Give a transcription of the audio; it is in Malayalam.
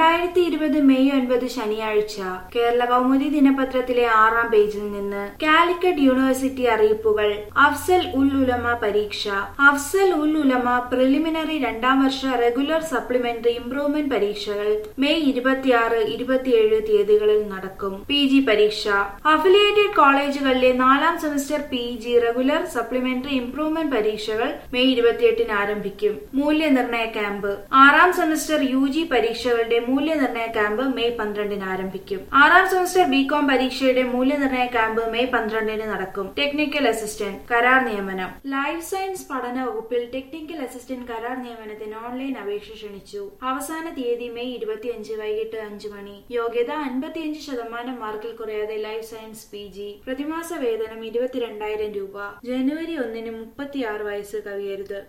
രണ്ടായിരത്തി ഇരുപത് മെയ് ഒൻപത് ശനിയാഴ്ച കേരള കൗമുദി ദിനപത്രത്തിലെ ആറാം പേജിൽ നിന്ന് കാലിക്കറ്റ് യൂണിവേഴ്സിറ്റി അറിയിപ്പുകൾ അഫ്സൽ ഉൽ ഉലമ പരീക്ഷ അഫ്സൽ ഉൽ ഉലമ പ്രിലിമിനറി രണ്ടാം വർഷ റെഗുലർ സപ്ലിമെന്ററി ഇംപ്രൂവ്മെന്റ് പരീക്ഷകൾ മെയ് ഇരുപത്തിയാറ് ഇരുപത്തിയേഴ് തീയതികളിൽ നടക്കും പി ജി പരീക്ഷ അഫിലിയേറ്റഡ് കോളേജുകളിലെ നാലാം semester P G regular supplementary improvement പരീക്ഷകൾ മെയ് ഇരുപത്തിയെട്ടിന് ആരംഭിക്കും മൂല്യനിർണയ ക്യാമ്പ് ആറാം സെമസ്റ്റർ യു ജി പരീക്ഷകളുടെ മൂല്യനിർണയ ക്യാമ്പ് മെയ് പന്ത്രണ്ടിന് ആരംഭിക്കും ആറാം സെമസ്റ്റർ ബികോം പരീക്ഷയുടെ മൂല്യനിർണയ ക്യാമ്പ് മെയ് പന്ത്രണ്ടിന് നടക്കും ടെക്നിക്കൽ അസിസ്റ്റന്റ് കരാർ നിയമനം ലൈഫ് സയൻസ് പഠന വകുപ്പിൽ ടെക്നിക്കൽ അസിസ്റ്റന്റ് കരാർ നിയമനത്തിന് ഓൺലൈൻ അപേക്ഷ ക്ഷണിച്ചു അവസാന തീയതി മെയ് ഇരുപത്തിയഞ്ച് വൈകിട്ട് അഞ്ചു മണി യോഗ്യത അൻപത്തിയഞ്ച് ശതമാനം മാർക്കിൽ കുറയാതെ ലൈഫ് സയൻസ് പി ജി പ്രതിമാസ വേതനം ഇരുപത്തിരണ്ടായിരം രൂപ ജനുവരി ഒന്നിന് മുപ്പത്തിയാറ് വയസ്സ് കവിയരുത്